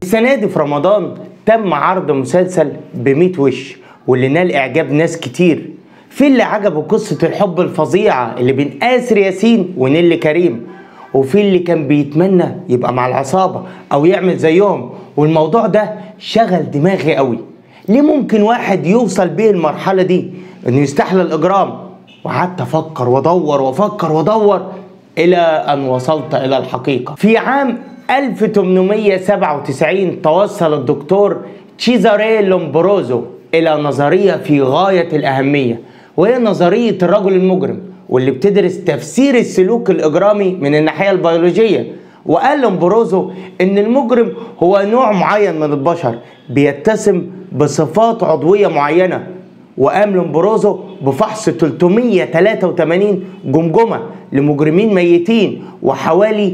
السنة دي في رمضان تم عرض مسلسل بميت وش واللي نال إعجاب ناس كتير في اللي عجبه قصة الحب الفظيعة اللي بين آسر ياسين ونيلي كريم وفي اللي كان بيتمنى يبقى مع العصابة أو يعمل زيهم والموضوع ده شغل دماغي قوي ليه ممكن واحد يوصل بيه المرحلة دي إنه يستحلى الإجرام وقعدت أفكر وأدور وأفكر وأدور إلى أن وصلت إلى الحقيقة في عام 1897 توصل الدكتور تشيزاري لومبروزو إلى نظرية في غاية الأهمية وهي نظرية الرجل المجرم واللي بتدرس تفسير السلوك الإجرامي من الناحية البيولوجية وقال لومبروزو إن المجرم هو نوع معين من البشر بيتسم بصفات عضوية معينة وقام لومبروزو بفحص 383 جمجمة لمجرمين ميتين وحوالي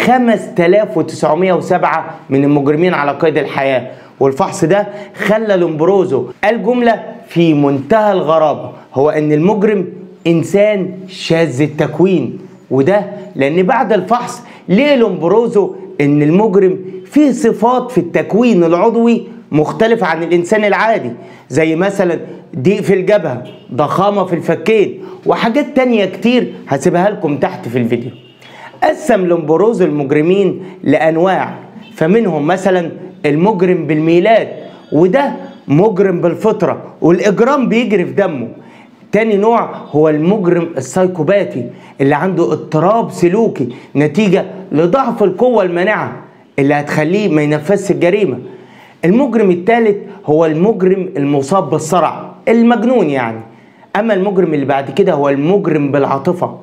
5907 من المجرمين على قيد الحياة والفحص ده خلى لومبروزو قال جملة في منتهى الغرابة هو ان المجرم انسان شاذ التكوين وده لان بعد الفحص لقى لومبروزو ان المجرم فيه صفات في التكوين العضوي مختلفة عن الإنسان العادي زي مثلا ضيق في الجبهة ضخامة في الفكين وحاجات تانية كتير هسيبها لكم تحت في الفيديو قسم لومبروزو المجرمين لأنواع فمنهم مثلا المجرم بالميلاد وده مجرم بالفطرة والإجرام بيجري في دمه تاني نوع هو المجرم السايكوباتي اللي عنده اضطراب سلوكي نتيجة لضعف القوة المانعة اللي هتخليه ما ينفذش الجريمة المجرم الثالث هو المجرم المصاب بالصرع المجنون يعني اما المجرم اللي بعد كده هو المجرم بالعاطفه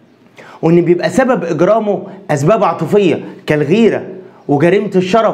وان بيبقى سبب اجرامه اسباب عاطفيه كالغيره وجريمه الشرف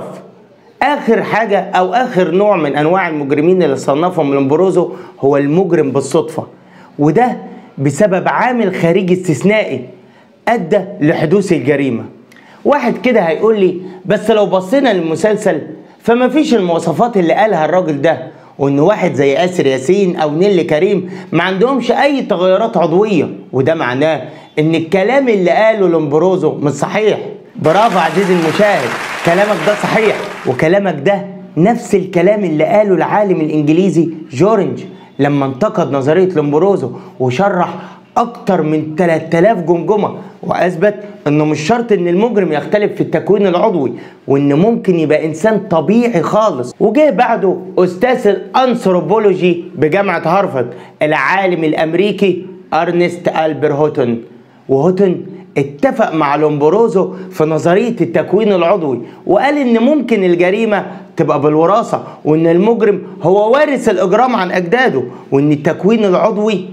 اخر حاجه او اخر نوع من انواع المجرمين اللي صنفهم لومبروزو هو المجرم بالصدفه وده بسبب عامل خارجي استثنائي ادى لحدوث الجريمه واحد كده هيقول لي بس لو بصينا للمسلسل فما فيش المواصفات اللي قالها الراجل ده وان واحد زي اسر ياسين او نيلي كريم ما عندهمش اي تغيرات عضويه وده معناه ان الكلام اللي قاله لومبروزو مش صحيح برافو عزيزي المشاهد كلامك ده صحيح وكلامك ده نفس الكلام اللي قاله العالم الانجليزي جورنج لما انتقد نظريه لومبروزو وشرح اكتر من 3000 جمجمه واثبت انه مش شرط ان المجرم يختلف في التكوين العضوي وان ممكن يبقى انسان طبيعي خالص وجه بعده استاذ الانثروبولوجي بجامعه هارفارد العالم الامريكي ارنست البر هوتن وهوتن اتفق مع لومبروزو في نظريه التكوين العضوي وقال ان ممكن الجريمه تبقى بالوراثه وان المجرم هو وارث الاجرام عن اجداده وان التكوين العضوي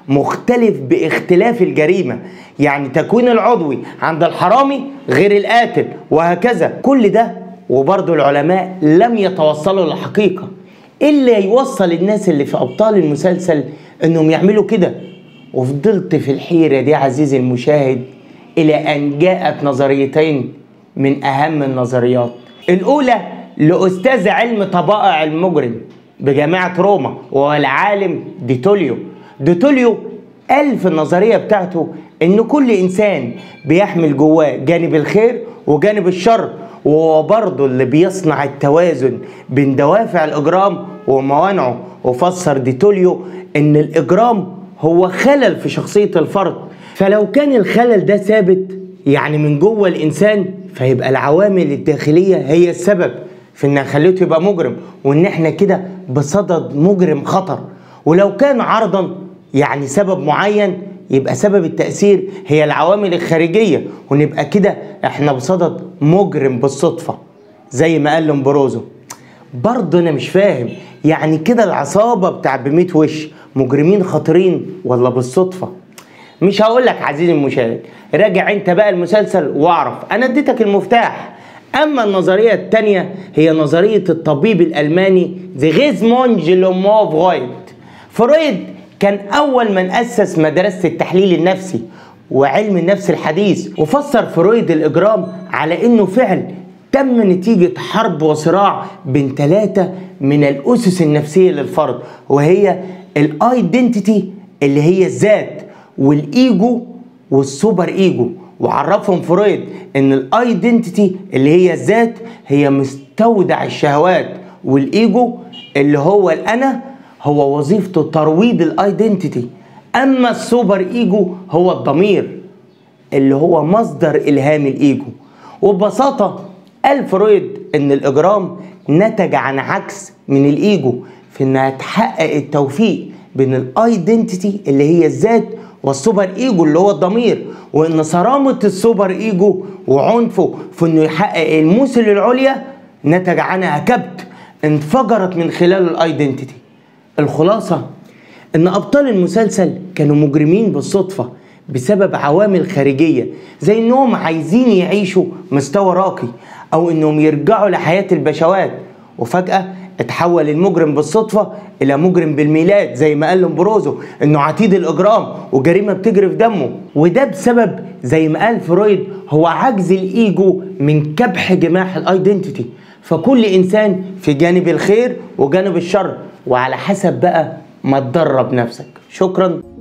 مختلف باختلاف الجريمة يعني تكوين العضوي عند الحرامي غير القاتل وهكذا كل ده وبرضه العلماء لم يتوصلوا للحقيقة إلا يوصل الناس اللي في أبطال المسلسل إنهم يعملوا كده وفضلت في الحيرة دي عزيزي المشاهد إلى أن جاءت نظريتين من أهم النظريات الأولى لأستاذ علم طبائع المجرم بجامعة روما وهو العالم ديتوليو دوتوليو قال في النظرية بتاعته إن كل إنسان بيحمل جواه جانب الخير وجانب الشر وهو برضه اللي بيصنع التوازن بين دوافع الإجرام وموانعه وفسر ديتوليو إن الإجرام هو خلل في شخصية الفرد فلو كان الخلل ده ثابت يعني من جوه الإنسان فيبقى العوامل الداخلية هي السبب في إنها خليته يبقى مجرم وإن إحنا كده بصدد مجرم خطر ولو كان عرضا يعني سبب معين يبقى سبب التأثير هي العوامل الخارجية ونبقى كده احنا بصدد مجرم بالصدفة زي ما قال لومبروزو برضه انا مش فاهم يعني كده العصابة بتاع بميت وش مجرمين خطرين ولا بالصدفة مش هقول لك عزيزي المشاهد راجع انت بقى المسلسل واعرف انا اديتك المفتاح اما النظرية التانية هي نظرية الطبيب الالماني زيغيزمونج لوموف غايت فرويد كان أول من أسس مدرسة التحليل النفسي وعلم النفس الحديث وفسر فرويد الإجرام على إنه فعل تم نتيجة حرب وصراع بين ثلاثة من الأسس النفسية للفرد وهي الايدنتيتي اللي هي الذات والايجو والسوبر ايجو وعرفهم فرويد ان الايدنتيتي اللي هي الذات هي مستودع الشهوات والايجو اللي هو الانا هو وظيفته ترويض الايدنتيتي اما السوبر ايجو هو الضمير اللي هو مصدر الهام الايجو وببساطه قال فرويد ان الاجرام نتج عن عكس من الايجو في انها تحقق التوفيق بين الايدنتيتي اللي هي الذات والسوبر ايجو اللي هو الضمير وان صرامه السوبر ايجو وعنفه في انه يحقق الموسل العليا نتج عنها كبت انفجرت من خلال الايدنتيتي الخلاصه ان ابطال المسلسل كانوا مجرمين بالصدفه بسبب عوامل خارجيه زي انهم عايزين يعيشوا مستوى راقي او انهم يرجعوا لحياه البشوات وفجاه اتحول المجرم بالصدفه الى مجرم بالميلاد زي ما قال لومبروزو انه عتيد الاجرام وجريمه بتجري في دمه وده بسبب زي ما قال فرويد هو عجز الايجو من كبح جماح الايدنتيتي فكل انسان في جانب الخير وجانب الشر وعلى حسب بقى ما تدرب نفسك شكرا